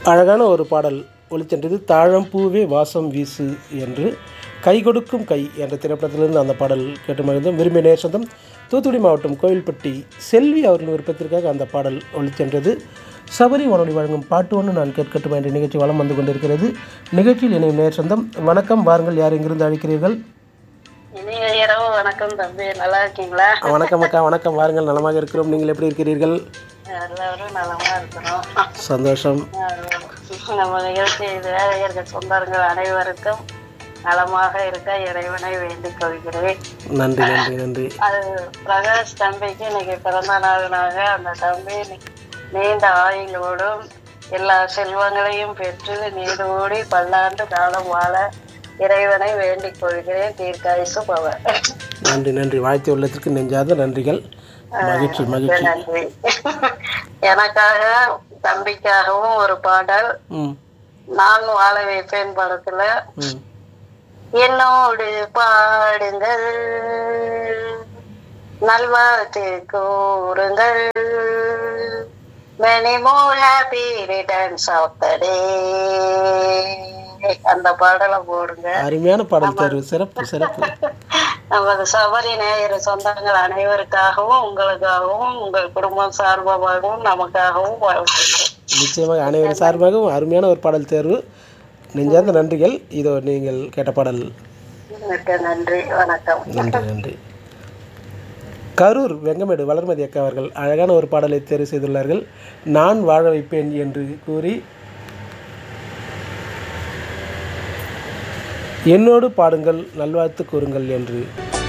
அழகான ஒரு பாடல் ஒளிச்சென்றது தாழம் பூவே வாசம் வீசு என்று கை கொடுக்கும் கை என்ற திரைப்படத்திலிருந்து அந்த பாடல் கேட்டு மகிழ்ந்தோம் விரும்பிய நேர் சொந்தம் தூத்துக்குடி மாவட்டம் கோவில்பட்டி செல்வி அவர்களின் விருப்பத்திற்காக அந்த பாடல் ஒளிச்சென்றது சபரி வானொலி வழங்கும் பாட்டு ஒன்று நான் கேட்கட்டுமா என்ற நிகழ்ச்சி வளம் வந்து கொண்டிருக்கிறது நிகழ்ச்சியில் இணையும் நேர் சொந்தம் வணக்கம் வாருங்கள் யார் எங்கிருந்து அழைக்கிறீர்கள் இனிய இரவு வணக்கம் தம்பி நல்லா இருக்கீங்களா வணக்கம் அக்கா வணக்கம் வாருங்கள் நலமாக இருக்கிறோம் நீங்கள் எப்படி இருக்கிறீர்கள் எல்லாரும் நலமா இருக்கிறோம் சந்தோஷம் அஹ் நம்ம நிகழ்ச்சி வேலையர்கள் சொந்தங்கள் அனைவருக்கும் நலமாக இருக்க இறைவனை வேண்டிக் கொள்கிறேன் நன்றி நன்றி நன்றி அது பிரகாஷ் தம்பிக்கு இன்னைக்கு பிறந்த நாளுனாக அந்த தம்பி நீ- நீண்ட ஆயுளோடும் எல்லா செல்வங்களையும் பெற்று நீடோடி பல்லாண்டு காலம் வாழ இறைவனை வேண்டிக் கொள்கிறேன் தீர்க்காயுசு பவர் நன்றி நன்றி வாழ்த்து உள்ளத்திற்கு நெஞ்சாத நன்றிகள் மகிழ்ச்சி மகிழ்ச்சி நன்றி எனக்காக தம்பிக்காகவும் ஒரு பாடல் ம் நான் வாழ வைப்பேன் படத்துல ம் என்னோடு பாடுங்கள் நல்வாழ்த்து கூறுங்கள் many more happy returns of the day அந்த பாடலை போடுங்க அருமையான பாடல் தேர்வு சிறப்பு சிறப்பு நமது சபரி நேயர் சொந்தங்கள் அனைவருக்காகவும் உங்களுக்காகவும் உங்கள் குடும்பம் சார்பாகவும் நமக்காகவும் வாழ்த்துகிறேன் நிச்சயமாக அனைவரும் சார்பாகவும் அருமையான ஒரு பாடல் தேர்வு நெஞ்சார்ந்த நன்றிகள் இதோ நீங்கள் கேட்ட பாடல் மிக்க நன்றி வணக்கம் நன்றி நன்றி கரூர் வெங்கமேடு வளர்மதி அக்கா அவர்கள் அழகான ஒரு பாடலை தேர்வு செய்துள்ளார்கள் நான் வாழ வைப்பேன் என்று கூறி என்னோடு பாடுங்கள் நல்வாழ்த்து கூறுங்கள் என்று